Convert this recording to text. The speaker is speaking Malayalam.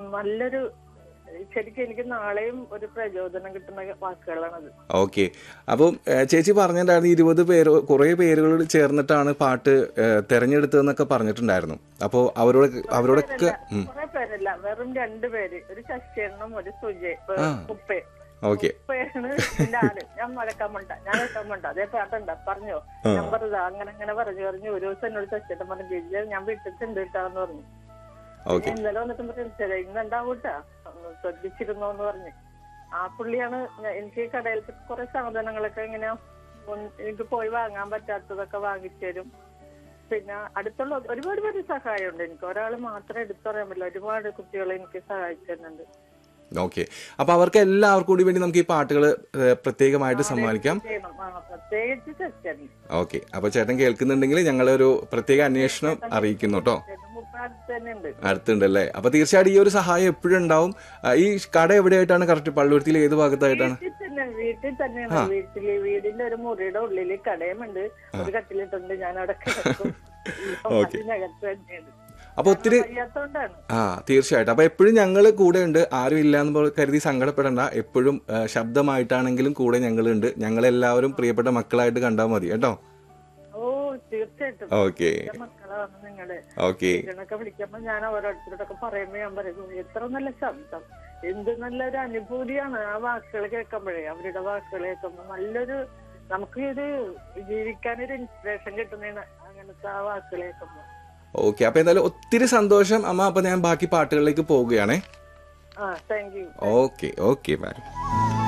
നല്ലൊരു ശരിക്കും എനിക്ക് നാളെയും ഒരു പ്രചോദനം കിട്ടുന്ന വാക്കുകളാണത് ഓക്കെ അപ്പം ഏഹ്, ചേച്ചി പറഞ്ഞിട്ടുണ്ടായിരുന്നു ഇരുപത് പേര് കുറേ പേരുകൾ ചേർന്നിട്ടാണ് പാട്ട് ഏഹ്, തെരഞ്ഞെടുത്തതെന്നൊക്കെ പറഞ്ഞിട്ടുണ്ടായിരുന്നു അപ്പോൾ അവരോട് അവരോടൊക്കെ ഉം. കുറെ പേരല്ല വെറും രണ്ടു പേര് ഒരു ശശിയണ്ണും ഒരു സുജയ് ആ. ഉപ്പേ ഓക്കെ ഉപ്പയാണ് എന്റെ ആള് ഞാൻ മലക്കാൻ വേണ്ട ഞാൻ വെക്കാൻ വേണ്ട അതേ പാട്ടുണ്ട പറഞ്ഞോ ഞാൻ പറഞ്ഞത് അങ്ങനെ അങ്ങനെ പറഞ്ഞു പറഞ്ഞു ഒരു ദിവസം എന്നോട് ശശിയേട്ടൻ പറഞ്ഞു ചേച്ചി ഞാൻ വീട്ടിൽ ചെണ്ട് കിട്ടാന്ന് പറഞ്ഞു ഓക്കെ ഞാൻ ഇന്നലെ വന്നിട്ട് പറഞ്ഞു ഇന്ന് ഉണ്ടാവൂട്ടാ ഒന്ന് ശ്രദ്ധിച്ചിരുന്നോ എന്ന് പറഞ്ഞു ആ പുള്ളിയാണ് ഞാൻ- എനിക്ക് കടയിൽ കുറെ സാധനങ്ങളൊക്കെ ഇങ്ങനെ മുൻ- എനിക്ക് പോയി വാങ്ങാൻ പറ്റാത്തതൊക്കെ വാങ്ങിച്ചു തരും പിന്നെ അടുത്തുള്ള ഒരുപാട് പേര് സഹായമുണ്ട് എനിക്ക് ഒരാൾ മാത്രം എടുത്തു പറയാൻ പറ്റില്ല ഒരുപാട് കുട്ടികളെ എനിക്ക് സഹായിച്ചു തരുന്നുണ്ട് ഓക്കെ അപ്പൊ അവർക്ക് എല്ലാവർക്കും കൂടി വേണ്ടി നമുക്ക് ഈ പാട്ടുകൾ പ്രത്യേകമായിട്ട് സമ്മാനിക്കാം ചെയ്യണം ആ പ്രത്യേകിച്ച് ശശിയേട്ടൻ ഓക്കെ അപ്പൊ ചേട്ടൻ കേൾക്കുന്നുണ്ടെങ്കിൽ ഞങ്ങളൊരു പ്രത്യേക അന്വേഷണം അറിയിക്കുന്നു കേട്ടോ ചേട്ടൻ മുപ്പ അടുത്ത് തന്നെ ഉണ്ട് അടുത്തുണ്ടല്ലേ അപ്പൊ തീർച്ചയായിട്ടും ഈ ഒരു സഹായം എപ്പോഴും ഉണ്ടാവും ആ, ഈ കട എവിടെയായിട്ടാണ് കറക്റ്റ് പള്ളുരുത്തിയിൽ ഏത് ഭാഗത്തായിട്ടാണ് വീട്ടിൽ തന്നെ വീട്ടിൽ തന്നെയാണ് വീട്ടില് വീടിന്റെ ഒരു മുറിയുടെ ഉള്ളില് കടയുമുണ്ട് ഒരു കട്ടിലിട്ടുണ്ട് ഞാൻ അവിടെ കിടക്കും ഇപ്പം അതിനകത്ത് തന്നെയാണ് അപ്പൊ ഒത്തിരി വയ്യാത്തോണ്ടാണ് ആ തീർച്ചയായിട്ടും അപ്പൊ എപ്പോഴും ഞങ്ങൾ കൂടെ ഉണ്ട് ആരും ഇല്ല എന്ന് പോ- കരുതി സങ്കടപ്പെടണ്ട എപ്പോഴും ആ, ശബ്ദമായിട്ടാണെങ്കിലും കൂടെ ഞങ്ങളുണ്ട് ഞങ്ങളെല്ലാവരും പ്രിയപ്പെട്ട മക്കളായിട്ട് കണ്ടാൽ മതി കേട്ടോ ഓ തീർച്ചയായിട്ടും ഓക്കെ എന്റെ മക്കളാണ് നിങ്ങള് ഓക്കെ ഇതിനൊക്കെ വിളിക്കുമ്പോ ഞാൻ ഓരോരുത്തരോടൊക്കെ പറയുമ്പോ ഞാൻ പറയുന്നു എത്ര നല്ല ശബ്ദം എന്ത് നല്ലൊരു അനുഭൂതിയാണ് ആ വാക്കുകൾ കേൾക്കുമ്പോഴേ അവരുടെ വാക്കുകൾ കേൾക്കുമ്പോ നല്ലൊരു നമുക്ക് ഒരു ജീവിക്കാനൊരു ഇൻസ്പിറേഷൻ കിട്ടുന്നതാണ് അങ്ങനത്തെ ആ വാക്കുകൾ കേൾക്കുമ്പോ ഓക്കെ അപ്പൊ എന്തായാലും ഒത്തിരി സന്തോഷം അമ്മ അപ്പൊ ഞാൻ ബാക്കി പാട്ടുകളിലേക്ക് പോവുകയാണേ ആ thank you okay okay by